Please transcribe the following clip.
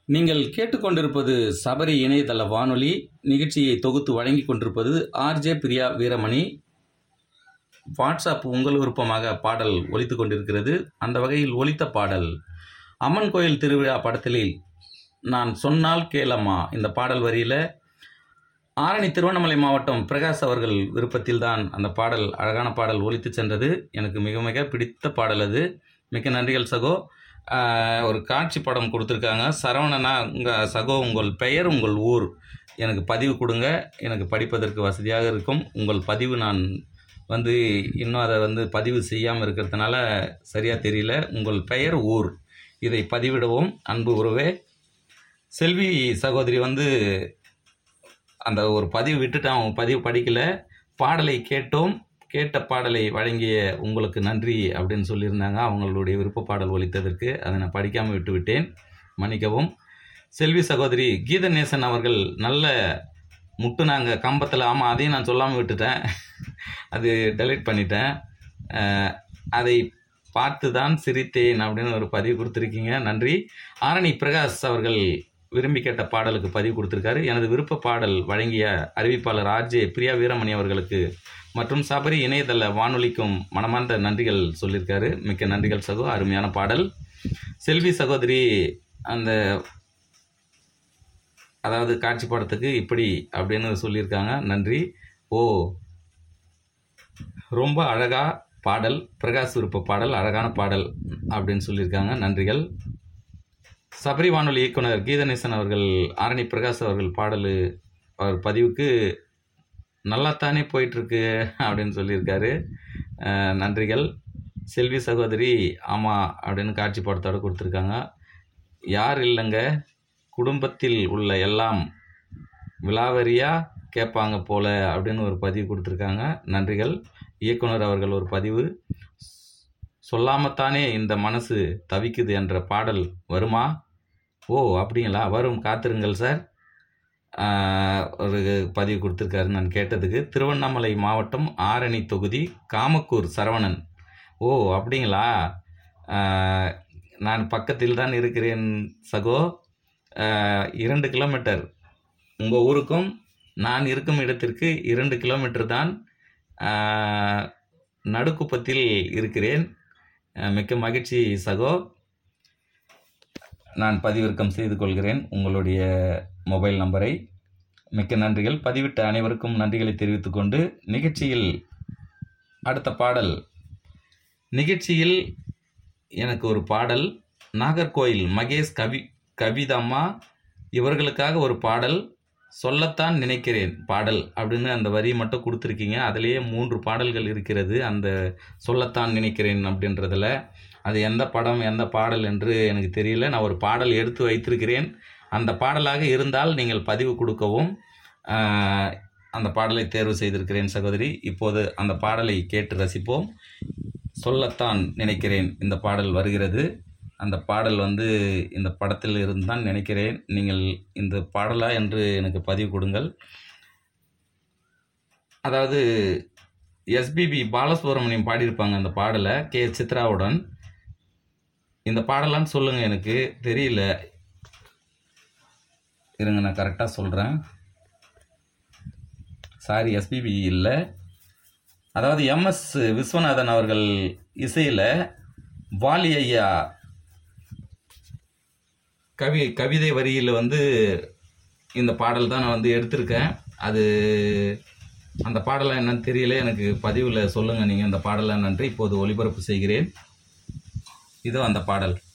நீங்கள் கேட்டுக்கொண்டிருப்பது சபரி இணையதள வானொலி நிகழ்ச்சியை தொகுத்து வழங்கிக் கொண்டிருப்பது ஆர்ஜே பிரியா வீரமணி வாட்ஸ்அப் உங்கள் விருப்பமாக பாடல் ஒலித்து கொண்டிருக்கிறது அந்த வகையில் ஒலித்த பாடல் அம்மன் கோயில் திருவிழா படத்திலே நான் சொன்னால் கேளம்மா இந்த பாடல் வரியில் ஆரணி திருவண்ணாமலை மாவட்டம் பிரகாஷ் அவர்கள் விருப்பத்தில் தான் அந்த பாடல் அழகான பாடல் ஒலித்து சென்றது எனக்கு மிக மிக பிடித்த பாடல் அது மிக்க நன்றிகள் சகோ ஆஹ், ஒரு காட்சி படம் கொடுத்துருக்காங்க சரவணனா உங்கள் சகோ உங்கள் பெயர் உங்கள் ஊர் எனக்கு பதிவு கொடுங்க எனக்கு படிப்பதற்கு வசதியாக இருக்கும் உங்கள் பதிவு நான் வந்து இன்னும் அதை வந்து பதிவு செய்யாமல் இருக்கிறதுனால சரியாக தெரியல உங்கள் பெயர் ஊர் இதை பதிவிடவும் அன்பு உறவே செல்வி சகோதரி வந்து அந்த ஒரு பதிவு விட்டுட்டான் அவன் பதிவு படிக்கல பாடலை கேட்டோம் கேட்ட பாடலை வழங்கிய உங்களுக்கு நன்றி அப்படின்னு சொல்லியிருந்தாங்க அவங்களுடைய விருப்ப பாடல் ஒலித்ததற்கு அதை நான் படிக்காமல் விட்டு விட்டேன் மன்னிக்கவும் செல்வி சகோதரி கீதநேசன் அவர்கள் நல்ல முட்டுனாங்க கம்பத்தில் ஆமாம் அதையும் நான் சொல்லாமல் விட்டுட்டேன் அது டெலீட் பண்ணிட்டேன் அஹ், அதை பார்த்து தான் சிரித்தேன் அப்படின்னு ஒரு பதிவு கொடுத்துருக்கீங்க நன்றி ஆரணி பிரகாஷ் அவர்கள் விரும்பி கேட்ட பாடலுக்கு பதிவு கொடுத்துருக்காரு எனது விருப்ப பாடல் வழங்கிய அறிவிப்பாளர் ஆர்ஜே பிரியா வீரமணி அவர்களுக்கு மற்றும் சபரி இணையதள வானொலிக்கும் மனமார்ந்த நன்றிகள் சொல்லியிருக்காரு மிக்க நன்றிகள் சகோ அருமையான பாடல் செல்வி சகோதரி அந்த அதாவது காட்சி படத்துக்கு இப்படி அப்படின்னு சொல்லியிருக்காங்க நன்றி ஓ ரொம்ப அழகா பாடல் பிரகாஷ் விருப்ப பாடல் அழகான பாடல் அப்படின்னு சொல்லியிருக்காங்க நன்றிகள் சபரி வானொலி இயக்குனர் கீதநேசன் அவர்கள் ஆரணி பிரகாஷ் அவர்கள் பாடல் அவர் பதிவுக்கு நல்லாத்தானே போயிட்டுருக்கு அப்படின்னு சொல்லியிருக்காரு அஹ் நன்றிகள் செல்வி சகோதரி ஆமாம் அப்படின்னு காட்சி படத்தோட கொடுத்துருக்காங்க யார் இல்லைங்க குடும்பத்தில் உள்ள எல்லாம் விலாவரியாக கேட்பாங்க போல அப்படின்னு ஒரு பதிவு கொடுத்துருக்காங்க நன்றிகள் இயக்குனர் அவர்கள் ஒரு பதிவு சொல்லாமத்தானே இந்த மனசு தவிக்குது என்ற பாடல் வருமா ஓ அப்படிங்களா வரும் காத்திருங்கள் சார் ஆஹ், ஒரு பதிவு கொடுத்துருக்காரு நான் கேட்டதுக்கு திருவண்ணாமலை மாவட்டம் ஆரணி தொகுதி காமக்கூர் சரவணன் ஓ அப்படிங்களா ஆஹ், நான் பக்கத்தில் தான் இருக்கிறேன் சகோ ஆஹ், இரண்டு கிலோமீட்டர் உங்கள் ஊருக்கும் நான் இருக்கும் இடத்திற்கு இரண்டு கிலோமீட்டர் தான் ஆஹ், நடுக்குப்பத்தில் இருக்கிறேன் ஆஹ், மிக்க மகிழ்ச்சி சகோ நான் பதிவிறக்கம் செய்து கொள்கிறேன் உங்களுடைய மொபைல் நம்பரை மிக்க நன்றிகள் பதிவிட்ட அனைவருக்கும் நன்றிகளை தெரிவித்துக் கொண்டு நிகழ்ச்சியில் அடுத்த பாடல் நிகழ்ச்சியில் எனக்கு ஒரு பாடல் நாகர்கோயில் மகேஷ் கவி கவிதம்மா இவர்களுக்காக ஒரு பாடல் சொல்லத்தான் நினைக்கிறேன் பாடல் அப்படின்னு அந்த வரி மட்டும் கொடுத்துருக்கீங்க அதுலேயே மூன்று பாடல்கள் இருக்கிறது அந்த சொல்லத்தான் நினைக்கிறேன் அப்படின்றதுல அது எந்த படம் எந்த பாடல் என்று எனக்கு தெரியல நான் ஒரு பாடல் எடுத்து வைத்திருக்கிறேன் அந்த பாடலாக இருந்தால் நீங்கள் பதிவு கொடுக்கவும் ஆஹ், அந்த பாடலை தேர்வு செய்திருக்கிறேன் சகோதரி இப்போது அந்த பாடலை கேட்டு ரசிப்போம் சொல்லத்தான் நினைக்கிறேன் இந்த பாடல் வருகிறது அந்த பாடல் வந்து இந்த படத்தில் இருந்து தான் நினைக்கிறேன் நீங்கள் இந்த பாடலா என்று எனக்கு பதிவு கொடுங்கள் அதாவது எஸ்பிபி பாலசுப்ரமணியம் பாடியிருப்பாங்க அந்த பாடலை கே சித்ராவுடன் இந்த பாடலான்னு சொல்லுங்க எனக்கு தெரியல இருங்க நான் கரெக்டாக சொல்கிறேன் சாரி எஸ்பிபி இல்லை அதாவது எம்எஸ் விஸ்வநாதன் அவர்கள் இசையில் வாலி ஐயா கவி கவிதை வரியில் வந்து இந்த பாடல் தான் நான் வந்து எடுத்திருக்கேன் அது அந்த பாடலாம் என்னன்னு தெரியல எனக்கு பதிவில் சொல்லுங்கள் நீங்கள் அந்த பாடலாம் நன்றி இப்போது ஒளிபரப்பு செய்கிறேன் இதோ அந்த பாடல்